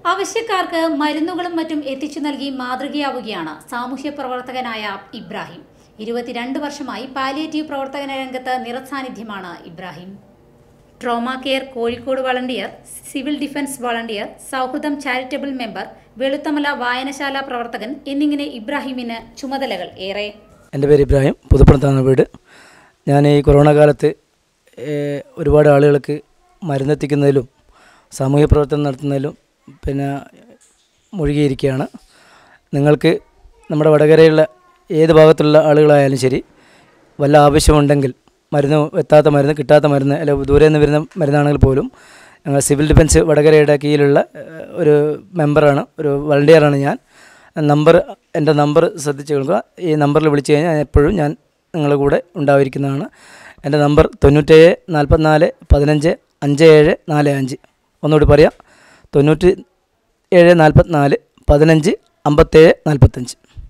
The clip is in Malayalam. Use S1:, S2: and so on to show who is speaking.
S1: ആവശ്യക്കാർക്ക് മരുന്നുകളും മറ്റും എത്തിച്ചു നൽകി മാതൃകയാവുകയാണ് സാമൂഹ്യ പ്രവർത്തകനായ ഇബ്രാഹിം ഇരുപത്തിരണ്ട് വർഷമായി പാലിയേറ്റീവ് പ്രവർത്തന രംഗത്ത് നിറസാന്നിധ്യമാണ് Ibrahim trauma care Kozhikode volunteer civil defence volunteer സൗഹൃദം ചാരിറ്റബിൾ മെമ്പർ വെളുത്തമല വായനശാല പ്രവർത്തകൻ എന്നിങ്ങനെ ഇബ്രാഹിമിന് ചുമതലകൾ ഏറെ
S2: എൻ്റെ പേര് ഇബ്രാഹിം പുതുപ്പണത്താണ് വീട് ഞാൻ ഈ കൊറോണ കാലത്ത് ഏഹ്, ഒരുപാട് ആളുകൾക്ക് മരുന്നെത്തിക്കുന്നതിലും സാമൂഹ്യ പ്രവർത്തനം നടത്തുന്നതിലും പിന്നെ മുഴുകിയിരിക്കുകയാണ് നിങ്ങൾക്ക് നമ്മുടെ വടകരയുള്ള ഏത് ഭാഗത്തുള്ള ആളുകളായാലും ശരി വല്ല ആവശ്യമുണ്ടെങ്കിൽ മരുന്ന് എത്താത്ത മരുന്ന് കിട്ടാത്ത മരുന്ന് അല്ല ദൂരെ നിന്ന് വരുന്ന മരുന്നാണെങ്കിൽ പോലും ഞങ്ങൾ സിവിൽ ഡിഫൻസ് വടകരയുടെ കീഴിലുള്ള ഏഹ്, ഒരു മെമ്പറാണ് ഒരു വളണ്ടിയറാണ് ഞാൻ നമ്പർ എൻ്റെ നമ്പർ ശ്രദ്ധിച്ച് കേൾക്കുക ഈ നമ്പറിൽ വിളിച്ചു കഴിഞ്ഞാൽ എപ്പോഴും ഞാൻ നിങ്ങളുടെ കൂടെ ഉണ്ടായിരിക്കുന്നതാണ് എൻ്റെ നമ്പർ തൊണ്ണൂറ്റേഴ് നാൽപ്പത്തിനാല് പതിനഞ്ച് അഞ്ച് ഏഴ് നാല് അഞ്ച് ഒന്നുകൂടി പറയാം തൊണ്ണൂറ്റി ഏഴ് നാൽപ്പത്തിനാല് പതിനഞ്ച് അമ്പത്തേഴ് നാൽപ്പത്തഞ്ച്